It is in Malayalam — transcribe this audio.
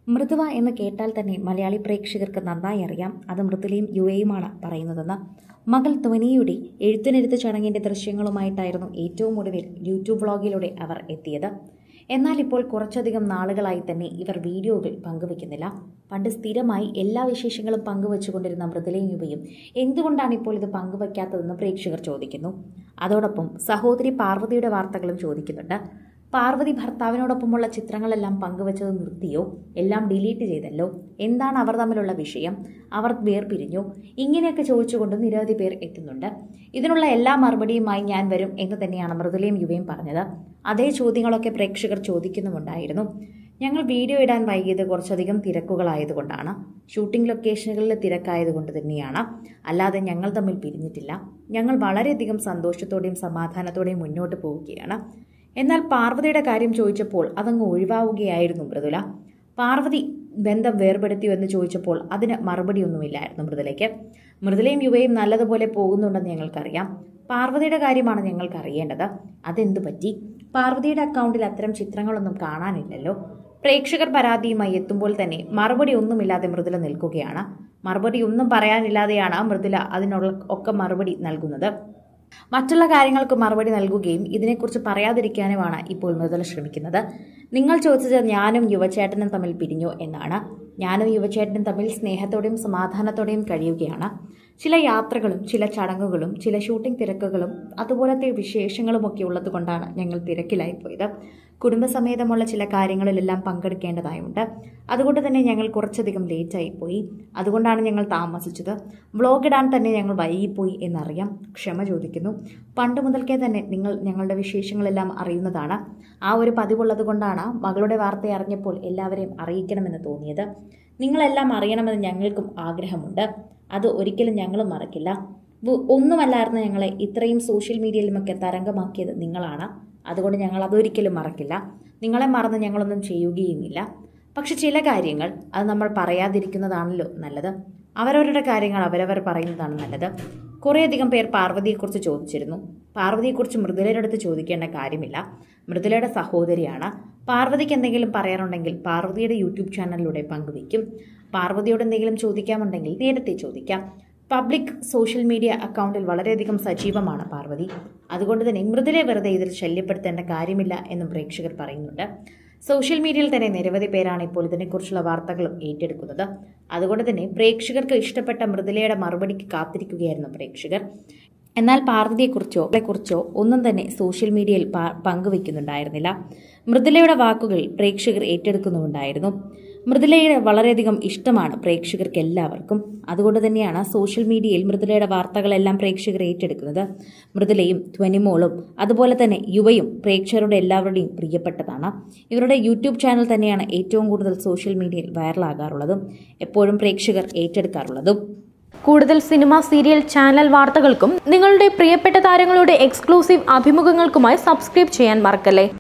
മൃദുവ എന്ന് കേട്ടാൽ തന്നെ മലയാളി പ്രേക്ഷകർക്ക് നന്നായി അറിയാം അത് മൃദുലയും യുവയുമാണ് പറയുന്നതെന്ന് മകൾ ധ്വനിയുടെ എഴുത്തിനെഴുത്ത് ചടങ്ങിൻ്റെ ദൃശ്യങ്ങളുമായിട്ടായിരുന്നു ഏറ്റവും ഒടുവിൽ യൂട്യൂബ് വ്ളോഗിലൂടെ അവർ എത്തിയത് എന്നാൽ ഇപ്പോൾ കുറച്ചധികം നാളുകളായി തന്നെ ഇവർ വീഡിയോകൾ പങ്കുവെക്കുന്നില്ല പണ്ട് സ്ഥിരമായി എല്ലാ വിശേഷങ്ങളും പങ്കുവെച്ചുകൊണ്ടിരുന്ന മൃദുലയും യുവയും എന്തുകൊണ്ടാണ് ഇപ്പോൾ ഇത് പങ്കുവയ്ക്കാത്തതെന്ന് പ്രേക്ഷകർ ചോദിക്കുന്നു അതോടൊപ്പം സഹോദരി പാർവതിയുടെ വാർത്തകളും ചോദിക്കുന്നുണ്ട് പാർവതി ഭർത്താവിനോടൊപ്പമുള്ള ചിത്രങ്ങളെല്ലാം പങ്കുവച്ചത് നിർത്തിയോ എല്ലാം ഡിലീറ്റ് ചെയ്തല്ലോ എന്താണ് അവർ തമ്മിലുള്ള വിഷയം അവർ വേർപിരിഞ്ഞു ഇങ്ങനെയൊക്കെ ചോദിച്ചുകൊണ്ട് നിരവധി പേർ എത്തുന്നുണ്ട് ഇതിനുള്ള എല്ലാ മറുപടിയുമായി ഞാൻ വരും എന്ന് തന്നെയാണ് മൃദുലയും യുവയും പറഞ്ഞത് അതേ ചോദ്യങ്ങളൊക്കെ പ്രേക്ഷകർ ചോദിക്കുന്നുമുണ്ടായിരുന്നു ഞങ്ങൾ വീഡിയോ ഇടാൻ വൈകിയത് കുറച്ചധികം തിരക്കുകളായതുകൊണ്ടാണ് ഷൂട്ടിംഗ് ലൊക്കേഷനുകളിൽ തിരക്കായതുകൊണ്ട് തന്നെയാണ് അല്ലാതെ ഞങ്ങൾ തമ്മിൽ പിരിഞ്ഞിട്ടില്ല ഞങ്ങൾ വളരെയധികം സന്തോഷത്തോടെയും സമാധാനത്തോടെയും മുന്നോട്ട് പോവുകയാണ് എന്നാൽ പാർവതിയുടെ കാര്യം ചോദിച്ചപ്പോൾ അതങ്ങ് ഒഴിവാവുകയായിരുന്നു മൃദുല പാർവതി ബന്ധം വേർപെടുത്തിയോ എന്ന് ചോദിച്ചപ്പോൾ അതിന് മറുപടിയൊന്നുമില്ലായിരുന്നു മൃദുലയ്ക്ക് മൃദുലയും യുവയും നല്ലതുപോലെ പോകുന്നുണ്ടെന്ന് ഞങ്ങൾക്കറിയാം പാർവതിയുടെ കാര്യമാണ് ഞങ്ങൾക്ക് അറിയേണ്ടത് അതെന്തു പറ്റി പാർവതിയുടെ അക്കൗണ്ടിൽ അത്തരം ചിത്രങ്ങളൊന്നും കാണാനില്ലല്ലോ പ്രേക്ഷകർ പരാതിയുമായി എത്തുമ്പോൾ തന്നെ മറുപടി ഒന്നുമില്ലാതെ മൃദുല നിൽക്കുകയാണ് മറുപടി ഒന്നും പറയാനില്ലാതെയാണ് മൃദുല അതിനുള്ള ഒക്കെ മറുപടി നൽകുന്നത് മറ്റുള്ള കാര്യങ്ങൾക്ക് മറുപടി നൽകുകയും ഇതിനെക്കുറിച്ച് പറയാതിരിക്കാനുമാണ് ഇപ്പോൾ മൃദുല ശ്രമിക്കുന്നത് നിങ്ങൾ ചോദിച്ചത് ഞാനും യുവചേട്ടനും തമ്മിൽ പിരിഞ്ഞു എന്നാണ് ഞാനും യുവചേട്ടനും തമ്മിൽ സ്നേഹത്തോടെയും സമാധാനത്തോടെയും കഴിയുകയാണ് ചില യാത്രകളും ചില ചടങ്ങുകളും ചില ഷൂട്ടിംഗ് തിരക്കുകളും അതുപോലത്തെ വിശേഷങ്ങളുമൊക്കെ ഉള്ളതുകൊണ്ടാണ് ഞങ്ങൾ തിരക്കിലായിപ്പോയത് കുടുംബസമേതമുള്ള ചില കാര്യങ്ങളിലെല്ലാം പങ്കെടുക്കേണ്ടതായുണ്ട് അതുകൊണ്ട് തന്നെ ഞങ്ങൾ കുറച്ചധികം ലേറ്റായി പോയി അതുകൊണ്ടാണ് ഞങ്ങൾ താമസിച്ചത് വ്ളോഗ് ഇടാൻ തന്നെ ഞങ്ങൾ വൈകിപ്പോയി എന്നറിയാം ക്ഷമ ചോദിക്കുന്നു പണ്ട് മുതൽക്കേ തന്നെ നിങ്ങൾ ഞങ്ങളുടെ വിശേഷങ്ങളെല്ലാം അറിയുന്നതാണ് ആ ഒരു പതിവുള്ളത് കൊണ്ടാണ് മകളുടെ വാർത്ത അറിഞ്ഞപ്പോൾ എല്ലാവരെയും അറിയിക്കണമെന്ന് തോന്നിയത് നിങ്ങളെല്ലാം അറിയണമെന്ന് ഞങ്ങൾക്കും ആഗ്രഹമുണ്ട് അത് ഒരിക്കലും ഞങ്ങളും മറക്കില്ല വ- ഒന്നുമല്ലായിരുന്നു ഞങ്ങളെ ഇത്രയും സോഷ്യൽ മീഡിയയിലുമൊക്കെ തരംഗമാക്കിയത് നിങ്ങളാണ് അതുകൊണ്ട് ഞങ്ങൾ അതൊരിക്കലും മറക്കില്ല നിങ്ങളെ മറന്ന് ഞങ്ങളൊന്നും ചെയ്യുകയുമില്ല പക്ഷെ ചില കാര്യങ്ങൾ അത് നമ്മൾ പറയാതിരിക്കുന്നതാണല്ലോ നല്ലത് അവരവരുടെ കാര്യങ്ങൾ അവരവർ പറയുന്നതാണ് നല്ലത് കുറേയധികം പേർ പാർവതിയെക്കുറിച്ച് ചോദിച്ചിരുന്നു പാർവതിയെക്കുറിച്ച് മൃദുലയുടെ അടുത്ത് ചോദിക്കേണ്ട കാര്യമില്ല മൃദുലയുടെ സഹോദരിയാണ് പാർവതിക്ക് എന്തെങ്കിലും പറയാനുണ്ടെങ്കിൽ പാർവതിയുടെ യൂട്യൂബ് ചാനലിലൂടെ പങ്കുവയ്ക്കും പാർവതിയോട് എന്തെങ്കിലും ചോദിക്കാമുണ്ടെങ്കിൽ നേരത്തെ ചോദിക്കാം പബ്ലിക് സോഷ്യൽ മീഡിയ അക്കൗണ്ടിൽ വളരെയധികം സജീവമാണ് പാർവതി അതുകൊണ്ട് തന്നെ മൃദുലെ വെറുതെ ഇതിൽ ശല്യപ്പെടുത്തേണ്ട കാര്യമില്ല എന്നും പ്രേക്ഷകർ പറയുന്നുണ്ട് സോഷ്യൽ മീഡിയയിൽ തന്നെ നിരവധി പേരാണ് ഇപ്പോൾ ഇതിനെക്കുറിച്ചുള്ള വാർത്തകളും ഏറ്റെടുക്കുന്നത് അതുകൊണ്ട് തന്നെ പ്രേക്ഷകർക്ക് ഇഷ്ടപ്പെട്ട മൃദുലയുടെ മറുപടിക്ക് കാത്തിരിക്കുകയായിരുന്നു പ്രേക്ഷകർ എന്നാൽ പാർവതിയെക്കുറിച്ചോ കുറിച്ചോ ഒന്നും തന്നെ സോഷ്യൽ മീഡിയയിൽ പ- പങ്കുവയ്ക്കുന്നുണ്ടായിരുന്നില്ല മൃദുലയുടെ വാക്കുകൾ പ്രേക്ഷകർ ഏറ്റെടുക്കുന്നുണ്ടായിരുന്നു മൃദുലയുടെ വളരെയധികം ഇഷ്ടമാണ് പ്രേക്ഷകർക്ക് എല്ലാവർക്കും അതുകൊണ്ട് തന്നെയാണ് സോഷ്യൽ മീഡിയയിൽ മൃദുലയുടെ വാർത്തകളെല്ലാം പ്രേക്ഷകർ ഏറ്റെടുക്കുന്നത് മൃദുലയും ധ്വനിമോളും അതുപോലെ തന്നെ യുവയും പ്രേക്ഷകരുടെ എല്ലാവരുടെയും പ്രിയപ്പെട്ടതാണ് ഇവരുടെ യൂട്യൂബ് ചാനൽ തന്നെയാണ് ഏറ്റവും കൂടുതൽ സോഷ്യൽ മീഡിയയിൽ വൈറലാകാറുള്ളതും എപ്പോഴും പ്രേക്ഷകർ ഏറ്റെടുക്കാറുള്ളതും കൂടുതൽ സിനിമ സീരിയൽ ചാനൽ വാർത്തകൾക്കും നിങ്ങളുടെ പ്രിയപ്പെട്ട താരങ്ങളുടെ എക്സ്ക്ലൂസീവ് അഭിമുഖങ്ങൾക്കുമായി സബ്സ്ക്രൈബ് ചെയ്യാൻ മറക്കല്ലേ